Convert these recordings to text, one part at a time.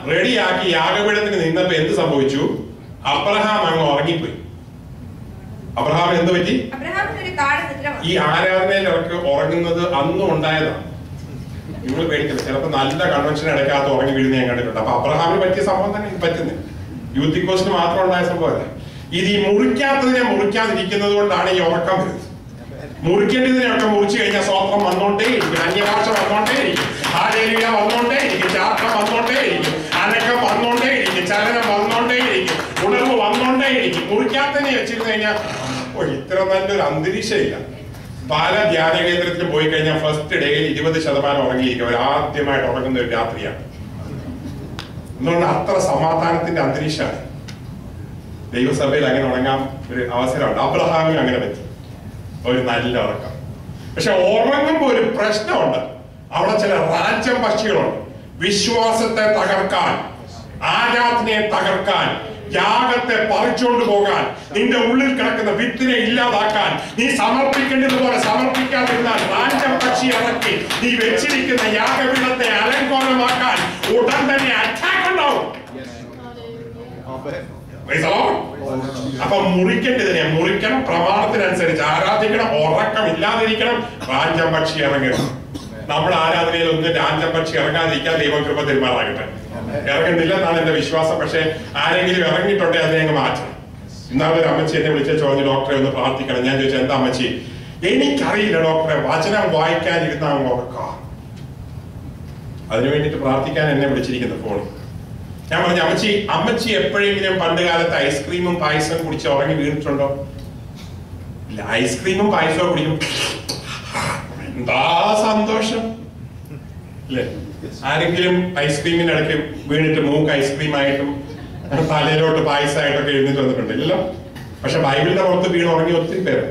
റെഡിയാക്കി യാഗപീഠത്തിന് നിന്നപ്പോ എന്ത് സംഭവിച്ചു അബ്രഹാം അങ്ങ് ഉറങ്ങിപ്പോയി അബ്രഹാം എന്ത് പറ്റി അബ്രഹാമിന് ഒരു കാട് നിദ്ര വന്നു. ഈ ആരാധനയിലൊക്കെ ഉറങ്ങുന്നത് അന്നും ഉണ്ടായതാണ് നിങ്ങൾ പേടിക്കില്ല ചിലപ്പോ നല്ല കൺവെൻഷൻ ഇടയ്ക്കകത്ത് ഉറങ്ങി വീഴുന്ന ഞാൻ കണ്ടിട്ടുണ്ട് അപ്പൊ അബ്രഹാമിന് പറ്റിയ സംഭവം തന്നെ ഇത് പറ്റുന്നത് യൂത്ത് കോസ്റ്റിന് മാത്രം ഉണ്ടായ സംഭവമല്ല ഇത് ഈ മുറിക്കാത്തതിനെ മുറിക്കാതിരിക്കുന്നത് കൊണ്ടാണ് ഈ ഉറക്കം വരുന്നത് മുറിക്കേണ്ടതിനെയൊക്കെ മുറിച്ചു കഴിഞ്ഞാൽ സ്വത്രം വന്നോണ്ടേ ഇരിക്കും അന്യഭാഷ വന്നോണ്ടേ ഇരിക്കും ഹാലേലിയ വന്നോണ്ടേ ഇരിക്കും ചാട്ടം വന്നോണ്ടേ ഇരിക്കും അനക്കം വന്നോണ്ടേ ഇരിക്കും ചലനം വന്നോണ്ടേ ഇരിക്കും ഉണർവ് വന്നോണ്ടേ ഇരിക്കും മുറിക്കാത്തതിനെ വെച്ചിരുന്നു കഴിഞ്ഞാൽ ഓ ഇത്ര നല്ലൊരു അന്തരീക്ഷം ഇല്ല പല ധ്യാന കേന്ദ്രത്തിൽ പോയി കഴിഞ്ഞാൽ ഫസ്റ്റ് ഡേയിൽ ഇരുപത് ശതമാനം ഉറങ്ങിയിരിക്കും അവർ ആദ്യമായിട്ട് ഉറങ്ങുന്ന ഒരു രാത്രിയാണ് എന്തുകൊണ്ട് അത്ര സമാധാനത്തിന്റെ അന്തരീക്ഷമാണ് ദൈവസഭയിൽ അങ്ങനെ ഉറങ്ങാൻ ഒരു അവസരമുണ്ട് അബ്രഹാമിന് അങ്ങനെ പറ്റി ഒരു നല്ല ഉറക്കം പക്ഷെ ഉറങ്ങുമ്പോ ഒരു പ്രശ്നമുണ്ട് അവിടെ ചില റാഞ്ചം പക്ഷികളുണ്ട് വിശ്വാസത്തെ തകർക്കാൻ ആരാധനയെ തകർക്കാൻ യാഗത്തെ പറിച്ചുകൊണ്ട് പോകാൻ നിന്റെ ഉള്ളിൽ കിടക്കുന്ന വിത്തിനെ ഇല്ലാതാക്കാൻ നീ സമർപ്പിക്കേണ്ടതുപോലെ സമർപ്പിക്കാതിരുന്നാൽ റാഞ്ചം പക്ഷി ഇറക്കി നീ വെച്ചിരിക്കുന്ന യാഗപീഠത്തെ അലങ്കോലമാക്കാൻ ഉടൻ തന്നെ അറ്റാക്ക് ഉണ്ടാവും Praise the Lord. അപ്പൊ മുറിക്കേണ്ടതിനെ മുറിക്കണം പ്രമാണത്തിനനുസരിച്ച് ആരാധിക്കണം ഉറക്കം ഇല്ലാതിരിക്കണം റാഞ്ചം പക്ഷി ഇറങ്ങരുത് നമ്മുടെ ആരാധനയിൽ ഒന്ന് രാഞ്ചം പക്ഷി ഇറങ്ങാതിരിക്കാൻ ദൈവം കൃപ തീരുമാനമാകട്ടെ ഇറങ്ങുന്നില്ല എന്നാണ് എന്റെ വിശ്വാസം പക്ഷെ ആരെങ്കിലും ഇറങ്ങിയിട്ടുണ്ടെങ്കിൽ അതിനെ അങ്ങ് മാറ്റണം ഇന്നാളെ ഒരു അമ്മച്ചി എന്നെ വിളിച്ച ചോദിച്ചു ഡോക്ടറെ ഒന്ന് പ്രാർത്ഥിക്കണം ഞാൻ ചോദിച്ചു എന്താ അമ്മച്ചി എനിക്കറിയില്ല ഡോക്ടറെ വചനം വായിക്കാനിരുന്ന അങ്ങ് ഉറക്കാം അതിനു വേണ്ടിയിട്ട് പ്രാർത്ഥിക്കാൻ എന്നെ വിളിച്ചിരിക്കുന്നു ഫോണിൽ ഞാൻ പറഞ്ഞു അമ്മച്ചി അമ്മച്ചി എപ്പോഴെങ്കിലും പണ്ട് കാലത്ത് ഐസ്ക്രീമും പായസം കുടിച്ച് ഉറങ്ങി വീണിട്ടുണ്ടോ ഇല്ല ഐസ്ക്രീമും പായസവും കുടിക്കും എന്താ സന്തോഷം അല്ലേ ആരെങ്കിലും ഐസ്ക്രീമിന്റെ ഇടയ്ക്ക് വീണിട്ട് മൂക്ക് ഐസ്ക്രീം ആയിട്ടും തലയിലോട്ട് പായസമായിട്ടൊക്കെ എഴുന്നേറ്റ് വന്നിട്ടുണ്ട് ഇല്ലല്ലോ പക്ഷെ ബൈബിളിന്റെ പുറത്ത് വീണ് ഉറങ്ങി ഒത്തിരി പേര്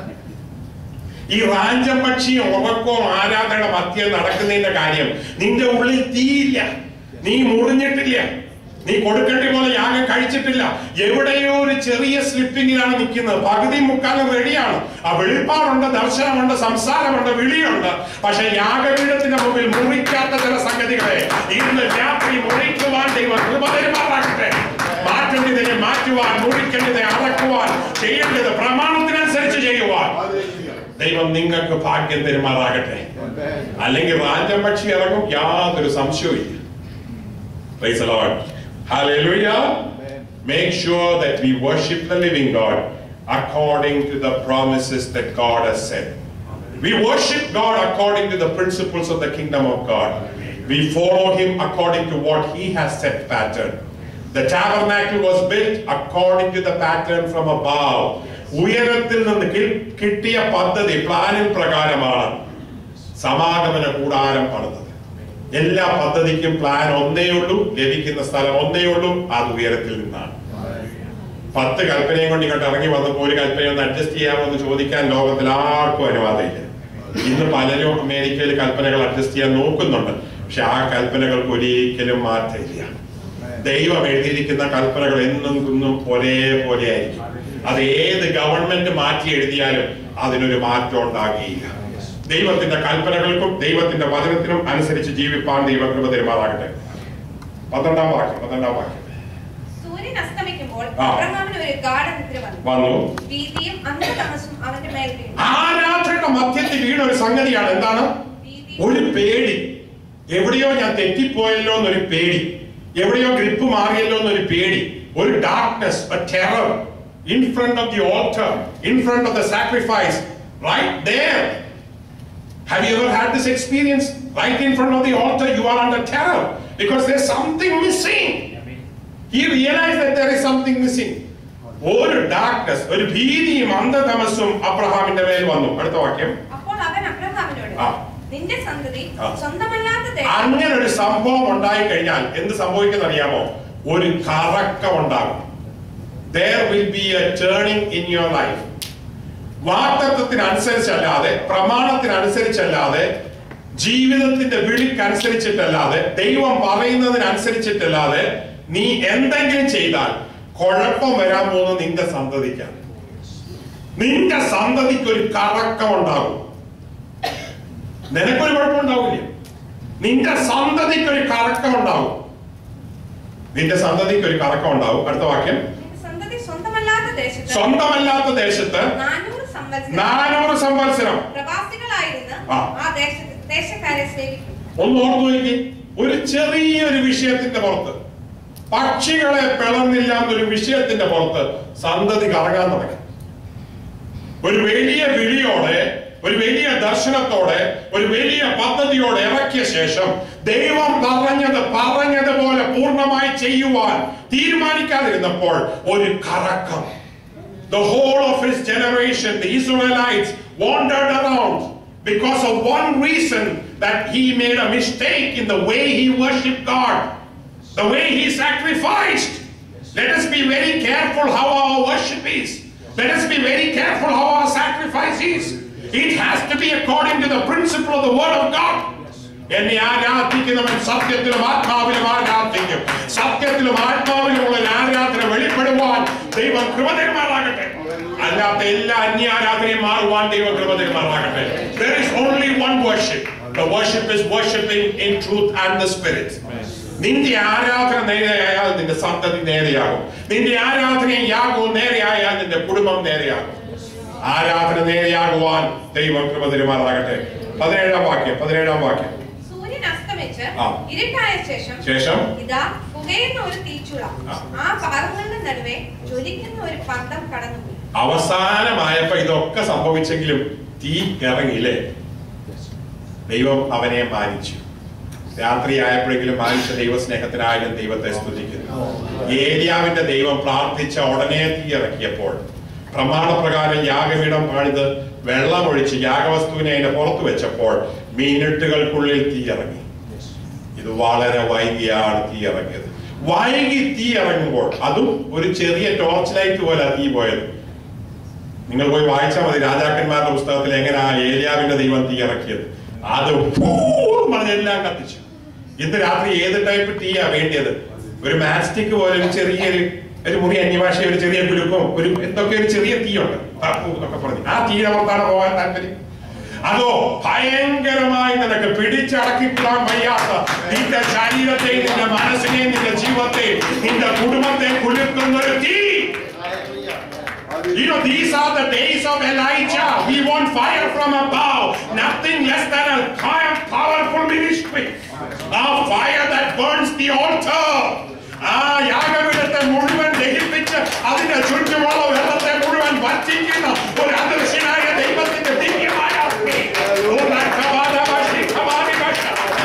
ഈ റാഞ്ചം പക്ഷിയും ഉറക്കവും ആരാധനയുടെ മധ്യം നടക്കുന്നതിന്റെ കാര്യം നിന്റെ ഉള്ളിൽ തീയില്ല നീ മുറിഞ്ഞിട്ടില്ല നീ കൊടുക്കേണ്ട പോലെ യാഗം കഴിച്ചിട്ടില്ല എവിടെയോ ഒരു ചെറിയ സ്ലിപ്പിങ്ങിലാണ് നിൽക്കുന്നത് പകുതി മുക്കാലും റെഡിയാണ് ആ വെളിപ്പാടുണ്ട് ദർശനമുണ്ട് സംസാരമുണ്ട് വിളിയുണ്ട് പക്ഷെ യാഗപീഠത്തിന്റെ മുമ്പിൽ മുറിക്കാത്ത ചില സംഗതികളെ ഇന്ന് രാത്രി മുറിക്കുവാൻ ദൈവം കൃപ തരുമാറാകട്ടെ മാറ്റേണ്ടതിനെ മാറ്റുവാൻ മുറിക്കേണ്ടതിനെ അടക്കുവാൻ ചെയ്യേണ്ടത് പ്രമാണത്തിനനുസരിച്ച് ചെയ്യുവാൻ ദൈവം നിങ്ങൾക്ക് ഭാഗ്യം തരുമാറാകട്ടെ അല്ലെങ്കിൽ റാഞ്ചം പക്ഷി ഇറങ്ങും യാതൊരു സംശയവും ഇല്ല Praise the Lord. Hallelujah. Make sure that we worship the living God according to the promises that God has said. We worship God according to the principles of the kingdom of God. We follow Him according to what He has set pattern. The tabernacle was built according to the pattern from above. ഉയരത്തിൽ നിന്ന് കി- കിട്ടിയ പദ്ധതി പ്ലാനിൽ പ്രകാരമാണ് സമാഗമന കൂടാരം പണിതത് എല്ലാ പദ്ധതിക്കും പ്ലാൻ ഒന്നേ ഉള്ളൂ ലഭിക്കുന്ന സ്ഥലം ഒന്നേ ഉള്ളൂ അത് ഉയരത്തിൽ നിന്നാണ് പത്ത് കൽപ്പനയും കൊണ്ട് ഇങ്ങോട്ട് ഇറങ്ങി വന്നപ്പോൾ ഒരു കൽപ്പന ഒന്ന് അഡ്ജസ്റ്റ് ചെയ്യാമോ എന്ന് ചോദിക്കാൻ ലോകത്തിൽ ആർക്കും അനുവാദമില്ല ഇന്ന് പലരും അമേരിക്കയിൽ കൽപ്പനകൾ അഡ്ജസ്റ്റ് ചെയ്യാൻ നോക്കുന്നുണ്ട് പക്ഷെ ആ കൽപ്പനകൾക്ക് ഒരിക്കലും മാറ്റമില്ല ദൈവം എഴുതിയിരിക്കുന്ന കൽപ്പനകൾ എന്നും കുന്നും ഒരേപോലെ ആയിരിക്കും അത് ഏത് ഗവൺമെന്റ് മാറ്റി എഴുതിയാലും അതിനൊരു മാറ്റം ഉണ്ടാകുകയില്ല ദൈവത്തിന്റെ കൽപ്പനകൾക്കും ദൈവത്തിന്റെ വചനത്തിനും അനുസരിച്ച് ജീവിപ്പാൻ ദൈവം കൃപ തരുമാറാകട്ടെ പന്ത്രണ്ടാം വാക്യം പന്ത്രണ്ടാം വാക്യം സൂര്യൻ അസ്തമിക്കുമ്പോൾ ആ. അബ്രഹാമിന് ഒരു ഗാഠ നിദ്ര വന്നു വന്നു ഭീതിയും അന്ധതമസും അവന്റെ മേൽ വീണു ആരാധനയുടെ മധ്യത്തിൽ വീണ ഒരു സംഗതിയാണ് എന്താണ് ഭീതി ഒരു പേടി എവിടെയോ ഞാൻ തെറ്റിപ്പോയല്ലോ എന്നൊരു പേടി എവിടെയോ ഗ്രിപ്പ് മാറിയല്ലോ എന്നൊരു പേടി ഒരു darkness terror in front of the altar in front of the sacrifice right there Have you ever had this experience? Right in front of the altar, you are under terror because there's something missing. He realized that there is something missing. ഒരു darkness ഒരു ഭീതിയും അന്ധതമസ്സും അബ്രഹാമിന്റെ മേൽ വന്നു അടുത്ത വാക്യം അപ്പോൾ അവൻ അബ്രഹാമിനോട് ആ. നിന്റെ സന്തതി ആ. സ്വന്തമല്ലാത്ത ദേശം അങ്ങനെ ഒരു സംഭവം ഉണ്ടായി കഴിഞ്ഞാൽ എന്ത് സംഭവിക്കുന്ന അറിയാമോ ഒരു കറക്കം ഉണ്ടാകും there will be a turning in your life വാക്തത്വത്തിനനുസരിച്ചല്ലാതെ പ്രമാണത്തിനനുസരിച്ചല്ലാതെ ജീവിതത്തിന്റെ വിളിക്കനുസരിച്ചിട്ടല്ലാതെ ദൈവം പറയുന്നതിനനുസരിച്ചിട്ടല്ലാതെ നീ എന്തെങ്കിലും ചെയ്താൽ കുഴപ്പം വരാൻ പോകുന്ന നിന്റെ സന്തതിക്കാണ് നിന്റെ സന്തതിക്ക് ഒരു കറക്കം ഉണ്ടാകും നിനക്കൊരു കുഴപ്പമുണ്ടാവില്ല നിന്റെ സന്തതിക്ക് ഒരു കറക്കം ഉണ്ടാവും നിന്റെ സന്തതിക്ക് ഒരു കറക്കം ഉണ്ടാവും അടുത്ത വാക്യം നിന്റെ സന്തതി സ്വന്തമല്ലാത്ത ദേശത്ത് സ്വന്തമല്ലാത്ത ദേശത്ത് നാനൂറ് സംവത്സരം നാനൂറ് സംവത്സരം പ്രവാസികളായിരുന്ന് ആ. ആ ദേശ ദേശക്കാരെ സേവിക്കും ഒന്ന് ഓർത്തു നോക്കി ഒരു ചെറിയൊരു വിഷയത്തിന്റെ പുറത്ത് പക്ഷികളെ പിളർന്നില്ല എന്നൊരു വിഷയത്തിന്റെ പുറത്ത് സന്തതി കറങ്ങാൻ തുടങ്ങി ഒരു വലിയ വിളിയോടെ ഒരു വലിയ ദർശനത്തോടെ ഒരു വലിയ പദ്ധതിയോടെ ഇറക്കിയ ശേഷം ദൈവം പറഞ്ഞത് പറഞ്ഞതുപോലെ പൂർണ്ണമായി ചെയ്യുവാൻ തീരുമാനിക്കാതിരുന്നപ്പോൾ ഒരു കറക്കം The whole of his generation, the Israelites, wandered around because of one reason that he made a mistake in the way he worshipped God, the way he sacrificed. Let us be very careful how our worship is. Let us be very careful how our sacrifice is. It has to be according to the principle of the Word of God. എന്നെ ആരാധിക്കുന്നവൻ സത്യത്തിലും ആത്മാവിലും ആരാധിക്കും സത്യത്തിലും ആത്മാവിലുമുള്ള ഒരു ആരാധന വെളിപ്പെടുവാൻ ദൈവം കൃപ തരുമാറാകട്ടെ അല്ലാത്ത എല്ലാ അന്യ ആരാധനയും മാറുവാൻ ദൈവം കൃപ തരുമാറാകട്ടെ there is only one worship the worship is worshiping in truth and the spirit നിന്റെ ആരാധന നേരെയായാൽ നിന്റെ സന്തതി നേരെയാകും നിന്റെ ആരാധനയും യാഗവും നേരെയായാൽ നിന്റെ കുടുംബം നേരെയാകും ആരാധന നേരെയാകുവാൻ ദൈവം കൃപ തരുമാറാകട്ടെ പതിനേഴാം വാക്യം പതിനേഴാം വാക്യം സൂര്യൻ അസ്തമിച്ച് ആ. ഇരുട്ടായ ശേഷം ശേഷം ഇതാ പുകയുന്ന ഒരു തീച്ചുള ആ. ആ പാറങ്ങളുടെ നടുവെ ജ്വലിക്കുന്ന ഒരു പന്തം കടന്നുപോയി അവസാനമായപ്പോ ഇതൊക്കെ സംഭവിച്ചെങ്കിലും തീ ഇറങ്ങിയില്ലേ ദൈവം അവനെ മാനിച്ചു രാത്രിയായപ്പോഴെങ്കിലും മാനിച്ച ദൈവസ്നേഹത്തിനായാലും ദൈവത്തെ സ്തുതിക്കുന്നു ഏലിയാവിന്റെ ദൈവം പ്രാർത്ഥിച്ച ഉടനെ തീ ഇറക്കിയപ്പോൾ പ്രമാണപ്രകാരം യാഗപീഠം പണിത് വെള്ളമൊഴിച്ച് യാഗവസ്തുവിനെ അതിന്റെ പുറത്ത് വെച്ചപ്പോൾ മിനിറ്റുകൾക്കുള്ളിൽ തീ ഇറങ്ങി ഇത് വളരെ വൈകിയാണ് തീ ഇറങ്ങിയത് വൈകി തീ ഇറങ്ങുമ്പോൾ അതും ഒരു ചെറിയ ടോർച്ച് ലൈറ്റ് പോലെ തീ പോയത് നിങ്ങൾ പോയി വായിച്ചാൽ മതി രാജാക്കന്മാരുടെ പുസ്തകത്തിൽ എങ്ങനെയാ ഏലിയാവിന്റെ ദൈവം തീ ഇറക്കിയത് അത് പറഞ്ഞെല്ലാം കത്തിച്ചു ഇന്ന് രാത്രി ഏത് ടൈപ്പ് തീയാ വേണ്ടിയത് ഒരു മാസ്റ്റിക് പോലെ ഒരു ചെറിയൊരു ഒരു മുറി അന്യഭാഷ ഒരു ചെറിയ കുലുക്കും ഒരു എന്തൊക്കെ ഒരു ചെറിയ തീയുണ്ട് തപ്പു എന്നൊക്കെ പറഞ്ഞു ആ തീരമർത്താണ് പോകാൻ താല്പര്യം അതോ ഭയങ്കരമായി നിനക്ക് പിടിച്ചടക്കിക്കൊള്ളാൻ വയ്യാത്ത നിന്റെ ശരീരത്തെയും നിന്റെ മനസ്സിനെയും നിന്റെ ജീവിതത്തെയും നിന്റെ കുടുംബത്തെ കുലുക്കുന്ന ഒരു തീ You know, these are the days of Elijah. We want fire from above. Nothing less than a kind of powerful ministry. A fire that burns the altar. ആ യാഗപീഠത്തെ മുഴുവൻ ദഹിപ്പിച്ച് അതിന്റെ ചുറ്റുമുള്ള വെള്ളത്തെ മുഴുവൻ വറ്റിക്കുന്ന ഒരു അദൃശ്യനായ ദൈവത്തിന്റെ ദിവ്യമായ അഗ്നി. ഓ, നഖബാധബശി, ഖബാധിബശ.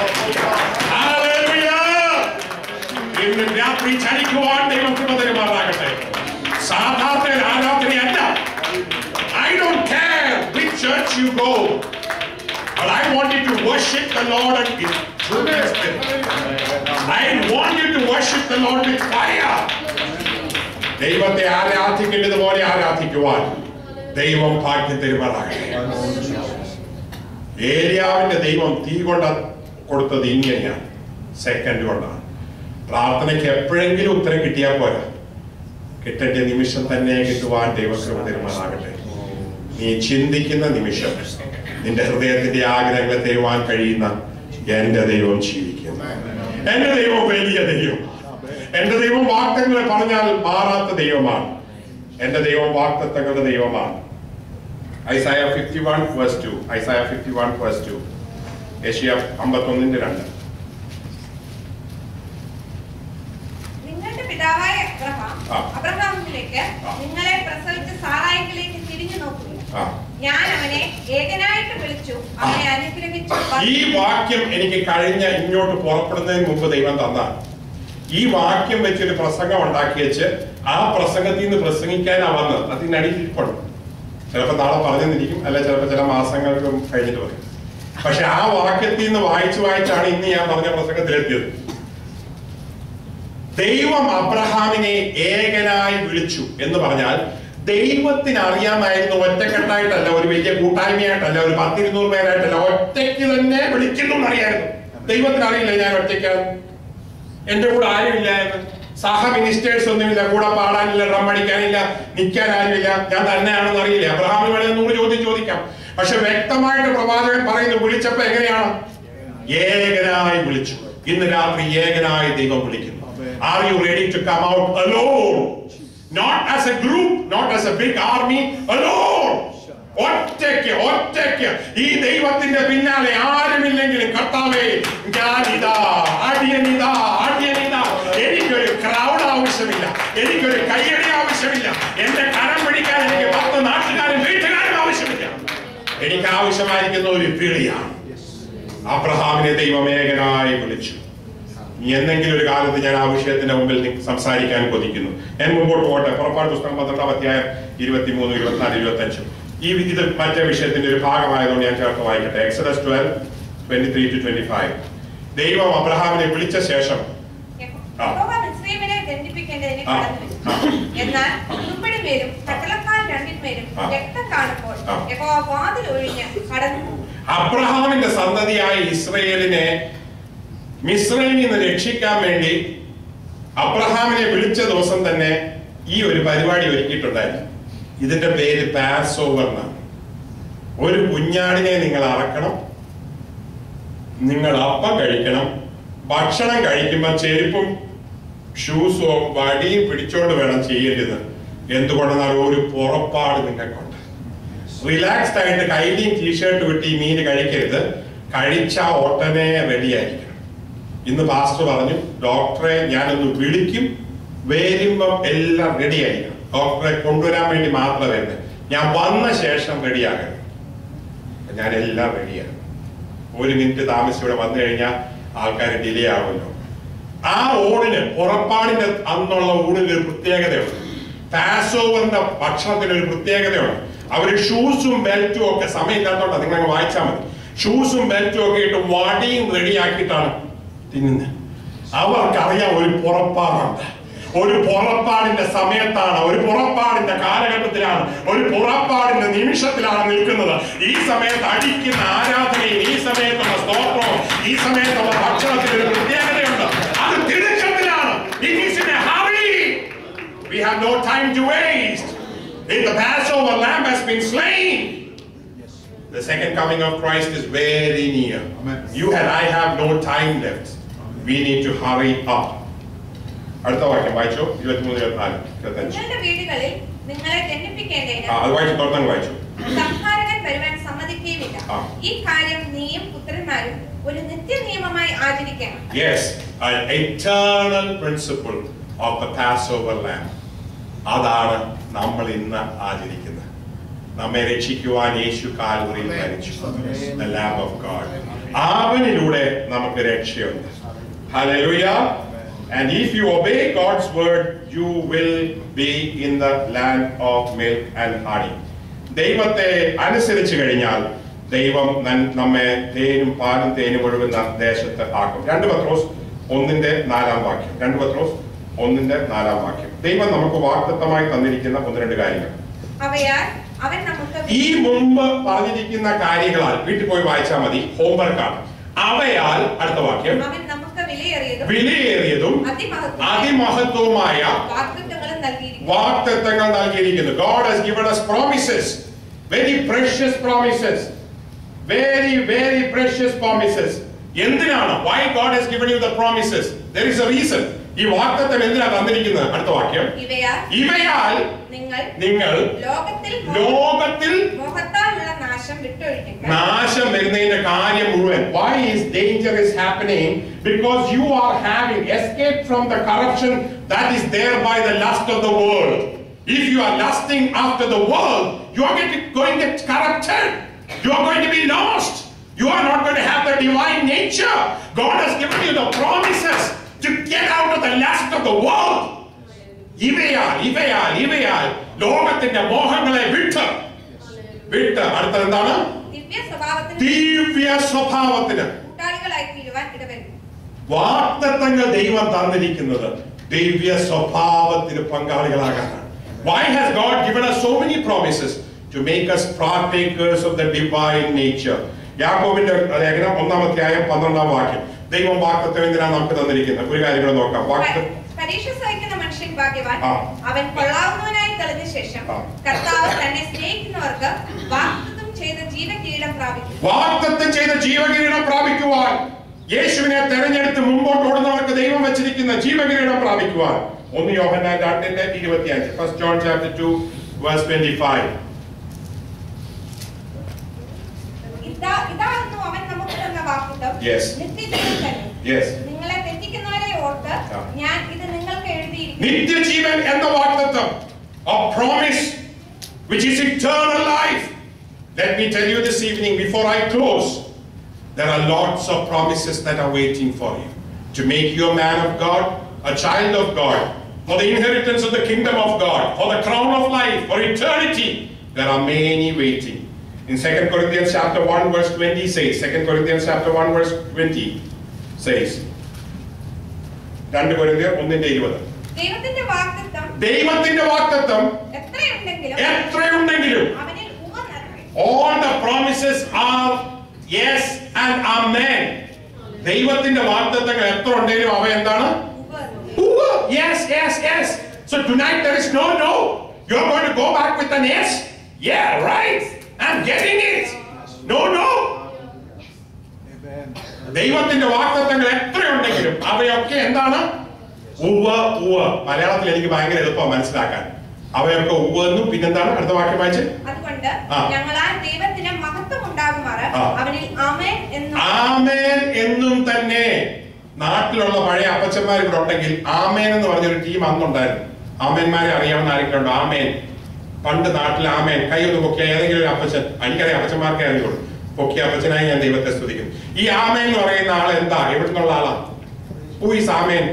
Hallelujah. ഇന്ന് രാത്രി ചലിക്കുവാൻ ദൈവം കൃപ തരുമാറാകട്ടെ സാധാരണ ഒരു ആരാധനയല്ല I don't care which church you go, but I want you to worship the Lord and in truth and spirit. I want you to worship the Lord with fire. ദൈവത്തെ ആരാധിക്കേണ്ടത് പോലെ ആരാധിക്കുവാൻ ദൈവം ഭാഗ്യം തരുമാറാകട്ടെ ഏലിയാവിന്റെ ദൈവം തീ കൊണ്ട് കൊടുത്തത് ഇങ്ങനെയാണ് സെക്കൻഡ് കൊണ്ടാണ് പ്രാർത്ഥനയ്ക്ക് എപ്പോഴെങ്കിലും ഉത്തരം കിട്ടിയാൽ പോരാ കിട്ടേണ്ട നിമിഷം തന്നെ കിട്ടുവാൻ ദൈവകൃപ തരുമാറാകട്ടെ നീ ചിന്തിക്കുന്ന നിമിഷം നിന്റെ ഹൃദയത്തിന്റെ ആഗ്രഹങ്ങളെ തരുവാൻ കഴിയുന്ന എന്റെ ദൈവം ജീവിക്കുന്നു എന്റെ ദൈവം വലിയ ദൈവം എന്റെ ദൈവം വാക്തങ്ങളെ പറഞ്ഞാൽ മാറാത്ത ദൈവമാണ് എന്റെ ദൈവം വാക്തത്വങ്ങളുടെ ദൈവമാണ് Isaiah fifty one verse two Isaiah fifty one verse two ഏഷ്യ അമ്പത്തൊന്നിന്റെ രണ്ട് നിങ്ങളുടെ പിതാവായ അബ്രഹാം ആ. അബ്രഹാമിലേക്ക് ആ. നിങ്ങളെ പ്രസവിച്ച സാറായിലേക്ക് തിരിഞ്ഞു നോക്കുക ആ ഞാൻ അവനെ ഏകനായിട്ട് വിളിച്ചു അവനെ അനുഗ്രഹിച്ചു ഈ വാക്യം എനിക്ക് കഴിഞ്ഞ ഇങ്ങോട്ട് പുറപ്പെടുന്നതിന് മുമ്പ് ദൈവം തന്നാണ് ഈ വാക്യം വെച്ചൊരു പ്രസംഗം ഉണ്ടാക്കി വെച്ച് ആ പ്രസംഗത്തിൽ നിന്ന് പ്രസംഗിക്കാനാ വന്നത് അതിനടിയിൽപ്പെടും ചിലപ്പോൾ നാളെ പറഞ്ഞെന്നിരിക്കും അല്ല ചിലപ്പോൾ ചില മാസങ്ങൾക്ക് കഴിഞ്ഞിട്ട് പറയും പക്ഷെ ആ വാക്യത്തിൽ നിന്ന് വായിച്ചു വായിച്ചാണ് ഇന്ന് ഞാൻ പറഞ്ഞ പ്രസംഗത്തിലെത്തിയത് ദൈവം അബ്രഹാമിനെ ഏകനായി വിളിച്ചു എന്ന് പറഞ്ഞാൽ ദൈവത്തിന് അറിയാമായിരുന്നു ഒറ്റക്കെട്ടായിട്ടല്ല ഒരു വലിയ കൂട്ടായ്മയായിട്ടല്ല ഒരു പത്തിരുന്നൂറ് പേരായിട്ടല്ല ഒറ്റയ്ക്ക് തന്നെ വിളിക്കുന്നു എന്നറിയായിരുന്നു ദൈവത്തിന് അറിയില്ല ഞാൻ ഒറ്റയ്ക്കാണ് എന്റെ കൂടെ ആരുമില്ല എന്ന് സഹ മിനിസ്റ്റേഴ്സ് ഒന്നുമില്ല കൂടെ പാടാനില്ല ഡ്രം അടിക്കാനില്ല നിൽക്കാൻ ആരുമില്ല ഞാൻ തന്നെയാണെന്ന് അറിയില്ല അബ്രഹാമിന് വേണമെങ്കിൽ നൂറ് ചോദ്യം ചോദിക്കാം പക്ഷെ വ്യക്തമായിട്ട് പ്രവാചകൻ പറയുന്നു വിളിച്ചപ്പോ എങ്ങനെയാണ് ഏകനായി വിളിച്ചു ഇന്ന് രാത്രി ഏകനായി ദൈവം വിളിക്കുന്നു Are you ready to come out alone? Not as a group, not as a big army, alone. ഒറ്റയ്ക്ക് ഒറ്റയ്ക്ക് ഈ ദൈവത്തിന്റെ പിന്നാലെ ആരുമില്ലെങ്കിലും കർത്താവേ ഞാനിതാ അടിയനിതാ അടിയനിതാ എനിക്കൊരു ക്രൗഡ് ആവശ്യമില്ല എനിക്കൊരു കയ്യടി ആവശ്യമില്ല എന്റെ കരം പിടിക്കാൻ എനിക്ക് പത്ത് നാട്ടുകാരും വീട്ടുകാരും ആവശ്യമില്ല എനിക്ക് ആവശ്യമായിരിക്കുന്ന ഒരു വിളിയാണ് അബ്രഹാമിനെ ദൈവം ഏകനായി വിളിച്ചു ഇനി എന്തെങ്കിലും ഒരു കാലത്ത് ഞാൻ ആ വിഷയത്തിന്റെ മുമ്പിൽ നി- സംസാരിക്കാൻ കൊതിക്കുന്നു ഞാൻ മുമ്പോട്ട് പോട്ടെ പുറപ്പാട് പുസ്തകം പന്ത്രണ്ടാം അധ്യായം ഇരുപത്തിമൂന്ന് ഇരുപത്തിനാല് ഇരുപത്തി അഞ്ച് ഈ വി- ഇത് മറ്റേ വിഷയത്തിന്റെ ഒരു ഭാഗമായതുകൊണ്ട് ഞാൻ ചേർത്ത് വായിക്കട്ടെ Exodus twelve twenty three to twenty five ദൈവം അബ്രഹാമിനെ വിളിച്ച ശേഷം ആ. യഹോവ മിസ്രയീമിനെ ദണ്ഡിപ്പിക്കേണ്ടതിന് ആ. കടന്നുവരും. ആ. എന്നാൽ തുമ്പിടിമേലും കട്ടളക്കാൽ രണ്ടിന്മേലും ആ. രക്തം കാണുമ്പോൾ ആ. യഹോവ വാതിൽ ഒഴിഞ്ഞ് കടന്നു പോകും. അബ്രഹാമിന്റെ സന്തതിയായ ഇസ്രയേലിനെ മിസ്രൈമിൽ നിന്ന് രക്ഷിക്കാൻ വേണ്ടി അബ്രഹാമിനെ വിളിച്ച ദിവസം തന്നെ ഈ ഒരു പരിപാടി ഒരുക്കിയിട്ടുണ്ടായിരുന്നു ഇതിന്റെ പേര് പാസ് ഓവർ എന്നാണ് ഒരു കുഞ്ഞാടിനെ നിങ്ങൾ അറക്കണം നിങ്ങൾ അപ്പം കഴിക്കണം ഭക്ഷണം കഴിക്കുമ്പോൾ ചെരുപ്പും ഷൂസും വടിയും പിടിച്ചോണ്ട് വേണം ചെയ്യരുത് എന്തുകൊണ്ടെന്നാൽ ഒരു പുറപ്പാട് നിങ്ങൾക്കുണ്ട് റിലാക്സ്ഡ് ആയിട്ട് കയ്യിലും ടീഷർട്ട് വിട്ട് ഈ മീൻ കഴിക്കരുത് കഴിച്ച ഉടനെ റെഡിയായിരിക്കണം ഇന്ന് പാസ്റ്റർ പറഞ്ഞു ഡോക്ടറെ ഞാനൊന്ന് വിളിക്കും വരുമ്പം എല്ലാം റെഡി ആയിരിക്കണം ഡോക്ടറെ കൊണ്ടുവരാൻ വേണ്ടി മാത്രം വരുന്നത് ഞാൻ വന്ന ശേഷം റെഡിയാകണം ഞാൻ എല്ലാം റെഡിയാണ് ഒരു മിനിറ്റ് താമസിച്ച് ഇവിടെ വന്നു കഴിഞ്ഞാൽ ആൾക്കാർ ഡിലേ ആവുമല്ലോ ആ ഊണിന് പുറപ്പാടിന്റെ അന്നുള്ള ഊണിന് ഒരു പ്രത്യേകതയുണ്ട് പാസ് ഓവറിന്റെ ഭക്ഷണത്തിന് ഒരു പ്രത്യേകതയുണ്ട് അവര് ഷൂസും ബെൽറ്റും ഒക്കെ സമയമില്ലാത്തോണ്ടാ നിങ്ങൾ അങ്ങ് വായിച്ചാൽ മതി ഷൂസും ബെൽറ്റും ഒക്കെ ഇട്ട് വടിയും റെഡിയാക്കിയിട്ടാണ് തിന്നുന്നത് അവർക്കറിയാം ഒരു പുറപ്പാടുണ്ട് ഒരു പുറപ്പാടിന്റെ സമയത്താണ് ഒരു പുറപ്പാടിന്റെ കാലഘട്ടത്തിലാണ് ഒരു പുറപ്പാടിന്റെ നിമിഷത്തിലാണ് നിൽക്കുന്നത് ഈ സമയത്ത് അടിക്കുന്ന ആരാധനയും ഈ സമയത്തുള്ള സ്തോത്രവും ഈ സമയത്തുള്ള ഭക്ഷണത്തിന് ഒരു പ്രത്യേകതയുണ്ട് അത് തിടുക്കത്തിലാണ് It is in a hurry. We have no time to waste. In the Passover, lamb has been slain. The second coming of Christ is very near. Amen. You and I have no time left. We need to hurry up. അടുത്ത വാക്യം വായിച്ചോ ഇരുപത്തിമൂന്ന് ഇരുപത്തിനാല് ഇരുപത്തഞ്ച് നിങ്ങളുടെ വീടുകളിൽ നിങ്ങളെ ദണ്ഡിപ്പിക്കേണ്ടതിന് ആ അത് വായിച്ചു തുടർന്ന് വായിച്ചു സംഹാരകൻ വരുവാൻ സമ്മതിക്കുകയുമില്ല ആ. ഈ കാര്യം നീയും പുത്രന്മാരും ഒരു നിത്യ നിയമമായി ആചരിക്കണം Yes, an eternal principle of the Passover lamb. അതാണ് നമ്മൾ ഇന്ന് ആചരിക്കുന്നത് നമ്മെ രക്ഷിക്കുവാൻ യേശു കാൽവറിയിൽ മരിച്ചു The Lamb of God. അവനിലൂടെ നമുക്ക് രക്ഷയുണ്ട് Hallelujah. And if you obey God's word, you will be in the land of milk and honey. ദൈവത്തെ അനുസരിച്ച് കഴിഞ്ഞാൽ ദൈവം നൻ- നമ്മെ തേനും പാലും തേനും ഒഴുകുന്ന ദേശത്ത് ആക്കും രണ്ട് പത്രോസ് ഒന്നിന്റെ നാലാം വാക്യം രണ്ട് പത്രോസ് ഒന്നിന്റെ നാലാം വാക്യം ദൈവം നമുക്ക് വാക്തത്വമായി തന്നിരിക്കുന്ന ഒന്ന് രണ്ട് കാര്യങ്ങൾ അവയാൽ അവൻ നമുക്ക് ഈ മുമ്പ് പറഞ്ഞിരിക്കുന്ന കാര്യങ്ങളാൽ വീട്ടിൽ പോയി വായിച്ചാൽ മതി ഹോംവർക്കാണ് അവയാൽ അടുത്ത വാക്യം അവൻ നമുക്ക് വിലയേറിയതും വിലയേറിയതും അതിമഹത്വം അതിമഹത്വമായ വാഗ്ദത്തങ്ങളും നൽകിയിരിക്കുന്നു വാക്തത്വങ്ങൾ നൽകിയിരിക്കുന്നു God has given us promises very precious promises very very precious promises എന്തിനാണ് why God has given you the promises there is a reason ഈ വാക്തത്വം എന്തിനാ തന്നിരിക്കുന്നത് അടുത്ത വാക്യം ഇവയാൽ ഇവയാൽ നിങ്ങൾ നിങ്ങൾ ലോകത്തിൽ മോ- ലോകത്തിൽ മോഹത്താലുള്ള നാശം വിട്ടൊഴിക്കുക നാശം വരുന്നതിന്റെ കാര്യം മുഴുവൻ why is danger is happening because you are having escaped from the corruption that is there by the lust of the world if you are lusting after the world you are getting, going to get corrupted you are going to be lost you are not going to have the divine nature god has given you the promises to get out of the lust of the world ഇവയാൽ ഇവയാൽ ഇവയാൽ ലോകത്തിന്റെ മോഹങ്ങളെ വിട്ട് വിട്ട് അടുത്തത് എന്താണ് ദിവ്യ സ്വഭാവത്തിന് ദിവ്യ സ്വഭാവത്തിന് കൂട്ടാളികളായി തീരുവാൻ ഇടവരുന്നു വാക്തത്വങ്ങൾ ദൈവം തന്നിരിക്കുന്നത് ദിവ്യ സ്വഭാവത്തിന് പങ്കാളികളാകാനാണ് Why has God given us so many promises to make us partakers of the divine nature? യാക്കോബിന്റെ ലേഖനം ഒന്നാം അധ്യായം പന്ത്രണ്ടാം വാക്യം ദൈവം വാക്തത്വം എന്തിനാണ് നമുക്ക് തന്നിരിക്കുന്നത് ഒരു കാര്യം കൂടെ നോക്കാം വാക്ത പ- പരീക്ഷ സഹിക്കുന്ന മനുഷ്യൻ ഭാഗ്യവാൻ ആ. അവൻ കൊള്ളാവുന്നവനായി തെളിഞ്ഞ ശേഷം ആ. കർത്താവ് തന്നെ സ്നേഹിക്കുന്നവർക്ക് വാഗ്ദത്തം ചെയ്ത ജീവകിരീടം പ്രാപിക്കും വാക്തത്വം ചെയ്ത ജീവകിരീടം പ്രാപിക്കുവാൻ യേശുവിനെ തെരഞ്ഞെടുത്ത് മുമ്പോട്ട് ഓടുന്നവർക്ക് ദൈവം വെച്ചിരിക്കുന്ന ജീവകിരീടം പ്രാപിക്കുവാൻ ഒന്ന് യോഹന്നാൻ രണ്ടിന്റെ ഇരുപത്തിയഞ്ച് first John chapter two verse twenty five ഇതാ ഇതാകുന്നു അവൻ നമുക്ക് തന്ന വാക്കുത്തം Yes. നിത്യജീവൻ തന്നെ Yes. നിങ്ങളെ തെറ്റിക്കുന്നവരെ ഓർത്ത് ആ. ഞാൻ ഇത് നിങ്ങൾക്ക് എഴുതിയിരിക്കുന്നു നിത്യജീവൻ എന്ന വാഗ്ദത്തം a promise which is eternal life let me tell you this evening before i close there are lots of promises that are waiting for you to make you a man of god a child of god for the inheritance of the kingdom of god for the crown of life for eternity there are many waiting in 2 corinthians chapter 1 verse 20 says 2 corinthians chapter 1 verse 20 says 2 കൊരിന്ത്യർ ഒന്നിന്റെ ഇരുപത് ദൈവത്തിന്റെ വാഗ്ദത്തം ദൈവത്തിന്റെ വാക്തത്വം എത്രയുണ്ടെങ്കിലും എത്രയുണ്ടെങ്കിലും അവനിൽ ഉവന്നത്രേ all the promises are yes and amen ദൈവത്തിന്റെ വാക്തത്വങ്ങൾ എത്ര ഉണ്ടെങ്കിലും അവ എന്താണ് ഉവ്വ്. yes yes yes so tonight there is no no you're going to go back with an yes yeah right i'm getting it no no ദൈവത്തിന്റെ വാക്തത്വങ്ങൾ എത്രയുണ്ടെങ്കിലും അവയൊക്കെ എന്താണ് ഉവ്വ ഉവ്വ മലയാളത്തിൽ എനിക്ക് ഭയങ്കര എളുപ്പം മനസ്സിലാക്കാൻ അവയൊക്കെ ഉവ്വ എന്നും പിന്നെന്താണ് അടുത്ത വാക്യം വായിച്ച് അതുകൊണ്ട് ആ. ഞങ്ങളാൽ ദൈവത്തിന് മഹത്വം ഉണ്ടാകുമാറ് ആ. അവനിൽ ആമേൻ എന്നും ആമേൻ എന്നും തന്നെ നാട്ടിലുള്ള പഴയ അപ്പച്ചന്മാർ ഇവിടെ ഉണ്ടെങ്കിൽ ആമേൻ എന്ന് പറഞ്ഞൊരു ടീം അന്നുണ്ടായിരുന്നു ആമേന്മാരെ അറിയാവുന്ന ആരെങ്കിലും ഉണ്ടോ ആമേൻ പണ്ട് നാട്ടിൽ ആമേൻ കൈ ഒന്ന് പൊക്കിയ ഏതെങ്കിലും ഒരു അപ്പച്ചൻ എനിക്കറിയാം അപ്പച്ചന്മാർക്കേ അറിയുള്ളൂ പൊക്കിയ അപ്പച്ചനായി ഞാൻ ദൈവത്തെ സ്തുതിക്കുന്നു ഈ ആമേൻ എന്ന് പറയുന്ന ആൾ എന്താ എവിടെ നിന്നുള്ള ആളാ ഹൂയിസ് ആമേൻ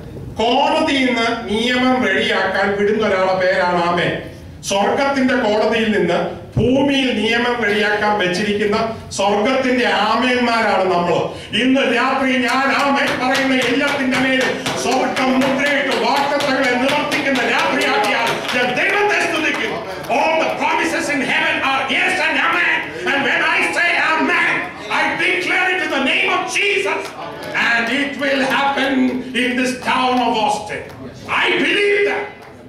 കോടതിയിൽ നിന്ന് നിയമം റെഡിയാക്കാൻ വിടുന്ന ഒരാളെ പേരാണ് ആമേൻ സ്വർഗത്തിന്റെ കോടതിയിൽ നിന്ന് ഭൂമിയിൽ നിയമം റെഡിയാക്കാൻ വെച്ചിരിക്കുന്ന സ്വർഗത്തിന്റെ ആമേന്മാരാണ് നമ്മൾ ഇന്ന് രാത്രി ഞാൻ ആമേൻ പറയുന്ന എല്ലാത്തിന്റെ മേലും സ്വർഗം മുദ്രയിട്ട് വാക്തത്വങ്ങളെ നിവർത്തിക്കുന്ന രാത്രിയാക്കിയാൽ ഞാൻ ദൈവത്തെ സ്തുതിക്കുന്നു All the promises in heaven are yes and amen. And when I say amen, I declare it in the name of Jesus. And it will happen in this town of Austin. I believe that.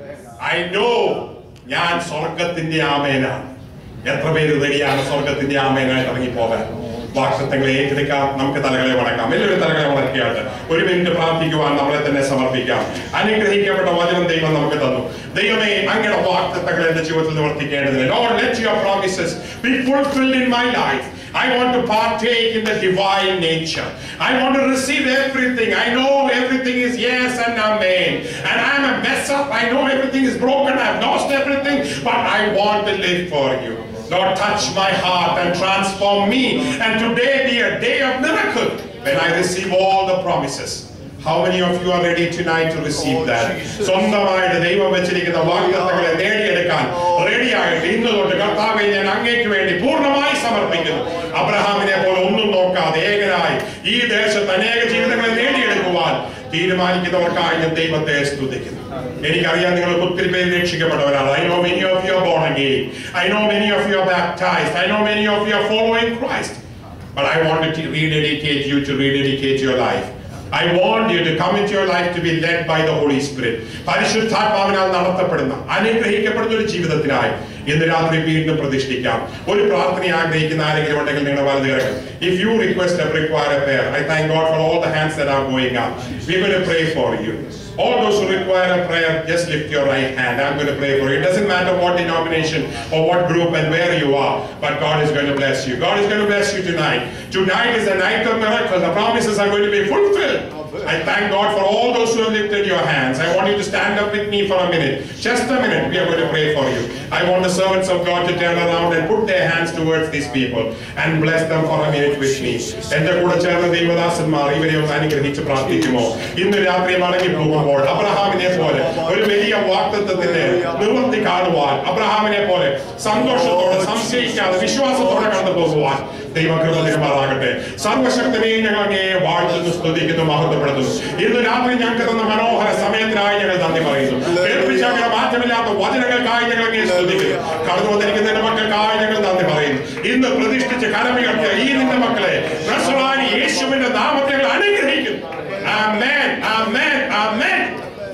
I know ഞാൻ സ്വർഗത്തിന്റെ ആമേനാണ് എത്ര പേര് റെഡിയാണ് സ്വർഗത്തിന്റെ ആമേനായിട്ട് ഇറങ്ങി പോകാൻ വാക്തത്വങ്ങളെ ഏറ്റെടുക്കാം നമുക്ക് തലകളെ വണക്കാം എല്ലാവരും തലകളെ വണക്കിയാട്ട് ഒരു മിനിറ്റ് പ്രാർത്ഥിക്കുവാൻ നമ്മളെ തന്നെ സമർപ്പിക്കാം അനുഗ്രഹിക്കപ്പെട്ട വചനം ദൈവം നമുക്ക് തന്നു ദൈവമേ അങ്ങയുടെ വാക്തത്വങ്ങൾ എന്റെ ജീവിതത്തിൽ നിവർത്തിക്കേണ്ടതിന് Lord, let your promises be fulfilled in my life. I want to partake in the divine nature. I want to receive everything. I know everything is yes and amen. And I'm a mess up. I know everything is broken. I've lost everything. But I want to live for you. Lord, touch my heart and transform me. And today be a day of miracle when I receive all the promises. How many of you are ready tonight to receive that? സ്വന്തമായിട്ട് ദൈവം വെച്ചിരിക്കുന്ന വാഗ്ദത്തങ്ങളെ നേടിയെടുക്കാൻ ready ആയിട്ട് ഇന്ന് തൊട്ട് കർത്താവെ ഞാൻ അങ്ങേക്ക് വേണ്ടി പൂർണ്ണമായി സമർപ്പിക്കുന്നു അബ്രഹാമിനെ പോലെ ഒന്നും നോക്കാതെ ഏകനായി ഈ ദേശത്ത് അനേക ജീവിതങ്ങളെ നേടിയെടുക്കുവാൻ തീരുമാനിക്കുന്നവർക്കായി ഞാൻ ദൈവത്തെ സ്തുതിക്കുന്നു എനിക്കറിയാം നിങ്ങൾ ഒത്തിരി പേര് രക്ഷിക്കപ്പെട്ടവരാണ് I know many of you are born again I know many of you are baptised I know many of you are following Christ But I want to rededicate you to rededicate your life. I want you to come into your life to be led by the Holy Spirit. പരിശുദ്ധാത്മാവിനാൽ നടത്തപ്പെടുന്ന അനുഗ്രഹിക്കപ്പെടുന്ന ഒരു ജീവിതത്തിനായി ഇന്ന് രാത്രി വീണ്ടും പ്രതിഷ്ഠിക്കാം ഒരു പ്രാർത്ഥന ആഗ്രഹിക്കുന്ന ആരെങ്കിലും ഉണ്ടെങ്കിൽ നിങ്ങൾ വലത് കിടക്കും if you request a require a prayer I thank God for all the hands that are going up we're going to pray for you all those who require a prayer just lift your right hand I'm going to pray for you it doesn't matter what denomination or what group and where you are but God is going to bless you God is going to bless you tonight tonight is a night of miracles the promises are going to be fulfilled I thank God for all those who have lifted your hands. I want you to stand up with me for a minute. Just a minute. We are going to pray for you. I want the servants of God to turn around and put their hands towards these people and bless them for a minute with me. എന്റെ കൂടെ ചേർന്ന ദൈവദാസന്മാർ ഇവരെ ഒന്ന് അനുഗ്രഹിച്ച് പ്രാർത്ഥിക്കുമോ ഇന്ന് രാത്രി മടങ്ങി പോകുമ്പോൾ അബ്രഹാമിനെ പോലെ ഒരു വലിയ വാക്തത്വത്തിന്റെ നിവൃത്തി കാണുവാൻ അബ്രഹാമിനെ പോലെ സന്തോഷത്തോടെ സംശയിക്കാതെ വിശ്വാസത്തോടെ കടന്നു പോകുവാൻ ദൈവകൃപ തരുമാറാകട്ടെ സർവശക്തനെയും ഞങ്ങൾ അങ്ങേ വാഴ്ത്തുന്നു സ്തുതിക്കുന്നു മഹത്വപ്പെടുത്തുന്നു ഇന്ന് രാത്രി ഞങ്ങൾക്ക് തന്ന മനോഹര സമയത്തിനായി ഞങ്ങൾ നന്ദി പറയുന്നു കേൾപ്പിച്ച ഞങ്ങളുടെ മാറ്റമില്ലാത്ത വചനങ്ങൾക്കായി ഞങ്ങൾ അങ്ങേ സ്തുതിക്കുന്നു കടന്നു വന്നിരിക്കുന്ന എന്റെ മക്കൾക്കായി ഞങ്ങൾ നന്ദി പറയുന്നു ഇന്ന് പ്രതിഷ്ഠിച്ച് കരമികൾക്ക് ഈ നിന്റെ മക്കളെ നസ്രാനി യേശുവിന്റെ നാമത്തെ ഞങ്ങൾ അനുഗ്രഹിക്കുന്നു ആമേൻ ആമേൻ ആമേൻ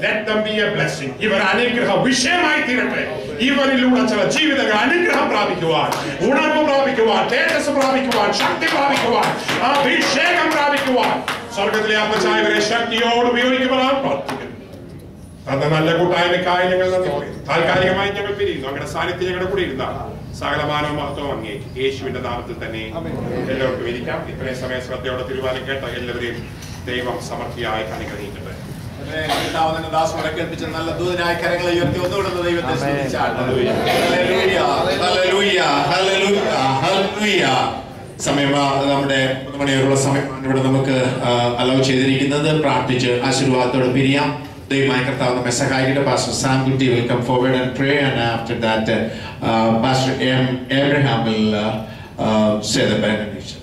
let them be a blessing ഇവർ അനുഗ്രഹ വിഷയമായി തീരട്ടെ ഇവരിലൂടെ ചില ജീവിതങ്ങൾ അനുഗ്രഹം പ്രാപിക്കുവാൻ ഉണർവ് പ്രാപിക്കുവാൻ തേജസ് പ്രാപിക്കുവാൻ ശക്തി പ്രാപിക്കുവാൻ അഭിഷേകം പ്രാപിക്കുവാൻ സ്വർഗത്തിലെ അപ്പച്ചായവരെ ശക്തിയോട് ഉപയോഗിക്കുവാൻ പ്രാർത്ഥിക്കുന്നു തന്ന നല്ല കൂട്ടായ്മക്കായി ഞങ്ങൾ നന്ദി പറയുന്നു താൽക്കാലികമായി ഞങ്ങൾ പിരിയുന്നു അങ്ങനെ സാന്നിധ്യം ഞങ്ങളുടെ കൂടെ ഇരുന്നാണ് സകലമാനവും മഹത്വം അങ്ങേ യേശുവിന്റെ നാമത്തിൽ തന്നെ എല്ലാവർക്കും ഇരിക്കാം ഇത്രയും സമയം ശ്രദ്ധയോടെ തീരുമാനം കേട്ട എല്ലാവരെയും ദൈവം സമൃദ്ധിയായി അനുഗ്രഹിക്കട്ടെ കർത്താവിന്റെ ദാസനോടെ കേൾപ്പിച്ച നല്ല ദൂതനായ കരങ്ങളെ ഉയർത്തി ഒന്നുകൂടെ ദൈവത്തെ സ്തുതിച്ചാട്ടെ. ഹല്ലേലൂയ, ഹല്ലേലൂയ, ഹല്ലേലൂയ, ഹല്ലേലൂയ. സമയം ആ, നമ്മുടെ മൂന്ന് മണിവരെയുള്ള സമയമാണ് ഇവിടെ നമുക്ക് അലവ് ചെയ്തിരിക്കുന്നത് പ്രാർത്ഥിച്ച് ആശീർവാദത്തോടെ പിരിയാം ദൈവമായ കർത്താവ് നമ്മെ സഹായിക്കട്ടെ pastor Sam Kutty will come forward and pray and after that pastor M Abraham will say the benediction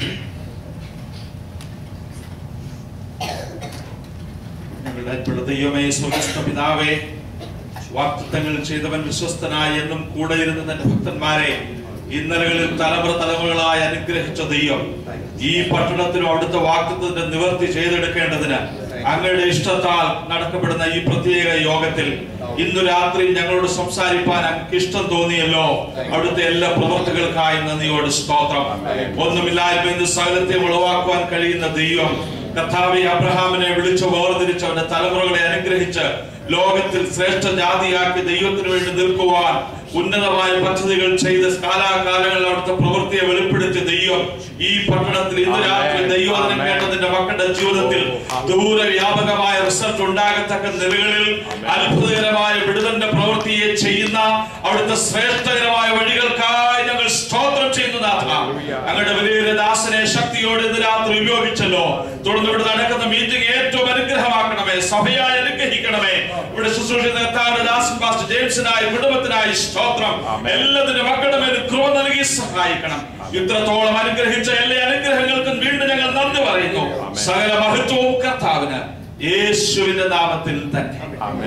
ഞങ്ങളുടെ അത്ഭുത ദൈവമേ സ്വർഗസ്ഥ പിതാവേ വാക്തത്വങ്ങൾ ചെയ്തവൻ വിശ്വസ്തനായി എന്നും കൂടെ ഇരുന്ന തന്റെ ഭക്തന്മാരെ ഇന്നലകളിൽ തലമുറ തലമുറകളായി അനുഗ്രഹിച്ച ദൈവം ഈ പട്ടണത്തിലും അവിടുത്തെ വാക്തത്വത്തിന്റെ നിവർത്തി ചെയ്തെടുക്കേണ്ടതിന് അങ്ങയുടെ ഇഷ്ടത്താൽ നടക്കപ്പെടുന്ന ഈ പ്രത്യേക യോഗത്തിൽ ഇന്നു രാത്രി ഞങ്ങളോട് സംസാരിപ്പാൻ അങ്ങ് ഇഷ്ടം തോന്നിയല്ലോ അവിടുത്തെ എല്ലാ പ്രവർത്തികൾക്കായി നന്ദിയോട് സ്തോത്രം ഒന്നുമില്ലായ്മ എന്ന് സകലത്തെ ഉളവാക്കുവാൻ കഴിയുന്ന ദൈവം കർത്താവെ അബ്രഹാമിനെ വിളിച്ചു വേർതിരിച്ച് അവന്റെ തലമുറകളെ അനുഗ്രഹിച്ച് ലോകത്തിൽ ശ്രേഷ്ഠ ജാതിയാക്കി ദൈവത്തിന് വേണ്ടി നിൽക്കുവാൻ ഉന്നതമായ പദ്ധതികൾ ചെയ്ത് കാലാകാലങ്ങളിൽ അവിടുത്തെ പ്രവൃത്തിയെ വെളിപ്പെടുത്തിയ ദൈവം ഈ പട്ടണത്തിൽ ഇന്ന് രാത്രി ദൈവോധനം കേട്ടതിന്റെ മക്കളുടെ ജീവിതത്തിൽ ദൂരവ്യാപകമായ റിസൾട്ട് ഉണ്ടാകത്തക്ക നിലകളിൽ അത്ഭുതകരമായ വിടുതലിന്റെ പ്രവൃത്തിയെ ചെയ്യുന്ന അവിടുത്തെ ശ്രേഷ്ഠകരമായ വഴികൾക്കായി ഞങ്ങൾ സ്തോത്രം ചെയ്യുന്നു നാഥ ഞങ്ങളുടെ വലിയ ദാസനെ ശക്തിയോടെ ഇന്ന് രാത്രി ഉപയോഗിച്ചല്ലോ തുടർന്ന് ഇവിടെ നടക്കുന്ന മീറ്റിംഗ് ഏറ്റവും അനുഗ്രഹമാക്കണമേ സഭയായി അനുഗ്രഹിക്കണമേ ഇവിടെ ശുശ്രൂഷ നിർത്താവുന്ന ദാസൻ പാസ്റ്റർ ജെയിംസിനായി കുടുംബത്തിനായി സ്തോത്രം എല്ലാത്തിന്റെ മക്കളുടെ മേൽ കൃപ നൽകി സഹായിക്കണം ഇത്രത്തോളം അനുഗ്രഹിച്ച എല്ലാ അനുഗ്രഹങ്ങൾക്കും വീണ്ടും ഞങ്ങൾ നന്ദി പറയുന്നു സകല മഹത്വവും കർത്താവിന് യേശുവിന്റെ നാമത്തിൽ തന്നെ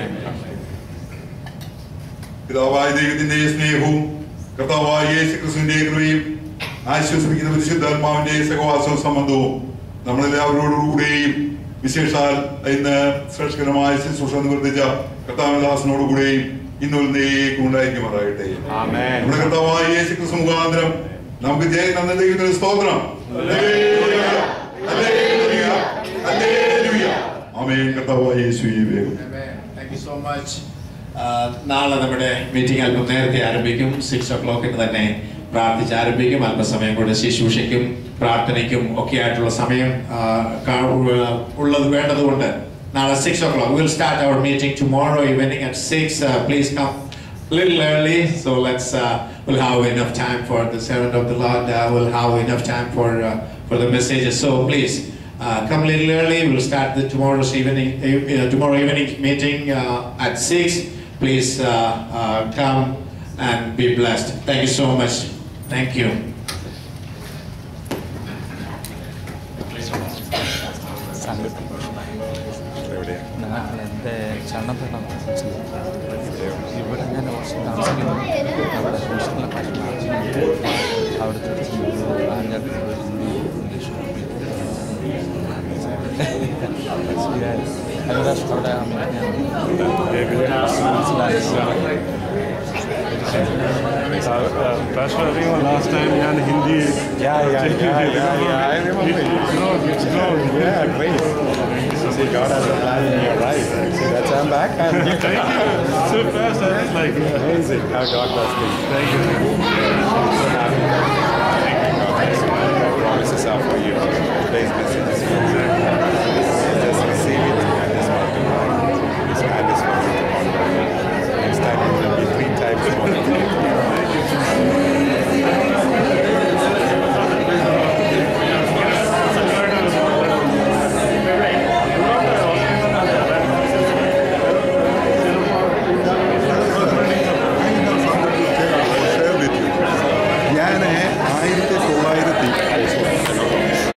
പിതാവായ ദൈവത്തിന്റെ സ്നേഹവും കർത്താവായ യേശു ക്രിസ്തുവിന്റെ കൃപയും ആശ്വസിപ്പിക്കുന്ന പരിശുദ്ധാത്മാവിന്റെ സഹവാസവും സംബന്ധവും നമ്മളെല്ലാവരോടുകൂടെയും വിശേഷാൽ ഇന്ന് ശ്രേഷ്ഠകരമായ ശുശ്രൂഷ നിവർത്തിച്ച കർത്താവദാസനോടുകൂടെയും ഇന്നൊന്നേക്കും ഉണ്ടായിരിക്കുമാറാകട്ടെ നമ്മുടെ കർത്താവായ യേശു ക്രിസ്തു മുഖാന്തരം നമുക്ക് ജയ നന്ദി ദൈവത്തിന് സ്തോത്രം ഹല്ലേലൂയ, ഹല്ലേലൂയ, ഹല്ലേലൂയ. ആമേൻ കർത്താവായ യേശുവേ വേഗം താങ്ക് യു സോ മച്ച് നാളെ നമ്മുടെ മീറ്റിംഗ് അല്പം നേരത്തെ ആരംഭിക്കും സിക്സ് ഓ ക്ലോക്കിന് തന്നെ പ്രാർത്ഥിച്ച് ആരംഭിക്കും അല്പസമയം കൂടെ ശുശ്രൂഷയ്ക്കും പ്രാർത്ഥനയ്ക്കും ഒക്കെ ആയിട്ടുള്ള സമയം ആ, കാ- ഉ- ഉള്ളത് വേണ്ടതുകൊണ്ട് നാളെ six o'clock will start our meeting tomorrow evening at six please come little early, so let's uh, we'll have enough time for the servant of the Lord. Uh, we'll have enough time for uh, for the messages. So please uh, come a little early. We'll start the tomorrow's evening uh, tomorrow evening meeting uh, at six. Please uh, uh, come and be blessed. Thank you so much. Thank you. ഞാൻ എൻ്റെ ചണ്ണത്തണം ഇവിടെ ഞാൻ കുറച്ച് താമസിക്കുന്നു അവിടെ ട്യൂഷനിലെ കാശ് അവിടുത്തെ anger English Abhilash അവിടെ Pastor, I think last time you had Hindi. Yeah, yeah, yeah, yeah, yeah. I remember you. It's grown. Yeah, great. See, God has a plan in your life. See, that's I'm back. And Thank you. So fast, I was like, amazing how God does things. thank you. So happy. Thank you, God. Thank you. God promises are for you. Today's message is for you.